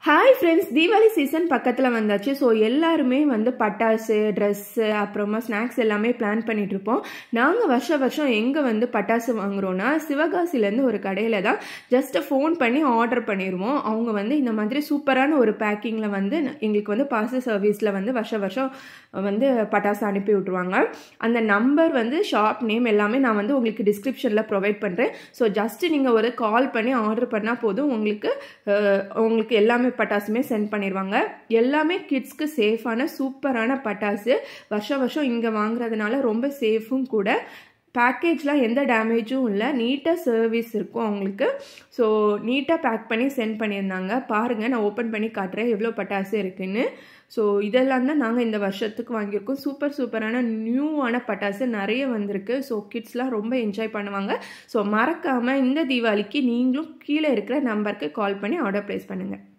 hi friends Deepavali season பக்கத்தில் வந்தாச்சு so எல்லாருமே வந்து பட்டாசு ட்ரெஸ்ஸு அப்புறமா ஸ்நாக்ஸ் எல்லாமே பிளான் பண்ணிட்டு இருப்போம் நாங்கள் வருஷ வருஷம் எங்கே வந்து பட்டாசு வாங்குறோன்னா சிவகாசிலேருந்து ஒரு கடையில் தான் ஜஸ்ட் ஃபோன் பண்ணி ஆர்டர் பண்ணிடுவோம் அவங்க வந்து இந்த மாதிரி சூப்பரான ஒரு பேக்கிங்கில் வந்து எங்களுக்கு வந்து பார்சல் சர்வீஸில் வந்து வருஷ வருஷம் வந்து பட்டாசு அனுப்பி விட்ருவாங்க அந்த நம்பர் வந்து ஷாப் நேம் எல்லாமே நான் வந்து உங்களுக்கு டிஸ்கிரிப்ஷனில் ப்ரொவைட் பண்ணுறேன் ஸோ ஜஸ்ட் நீங்கள் ஒரு கால் பண்ணி ஆர்டர் பண்ணால் போதும் உங்களுக்கு அஹ், உங்களுக்கு எல்லாமே பட்டாசுமே சென்ட் பண்ணிடுவாங்க எல்லாமே கிட்ஸ்க்கு சேஃபான சூப்பரான பட்டாசு வருஷம் வருஷம் இங்கே வாங்குறதுனால ரொம்ப சேஃபும் கூட பேக்கேஜ்லாம் எந்த டேமேஜும் இல்லை நீட்டாக சர்வீஸ் இருக்கும் அவங்களுக்கு ஸோ நீட்டாக பேக் பண்ணி சென்ட் பண்ணியிருந்தாங்க பாருங்கள் நான் ஓப்பன் பண்ணி காட்டுறேன் எவ்வளோ பட்டாசு இருக்குன்னு ஸோ இதெல்லாம் தான் நாங்கள் இந்த வருஷத்துக்கு வாங்கியிருக்கோம் சூப்பர் சூப்பரான நியூவான பட்டாசு நிறைய வந்திருக்கு ஸோ கிட்ஸ்லாம் ரொம்ப என்ஜாய் பண்ணுவாங்க ஸோ மறக்காமல் இந்த தீபாவளிக்கு நீங்களும் கீழே இருக்கிற நம்பருக்கு கால் பண்ணி ஆர்டர் ப்ளேஸ் பண்ணுங்கள்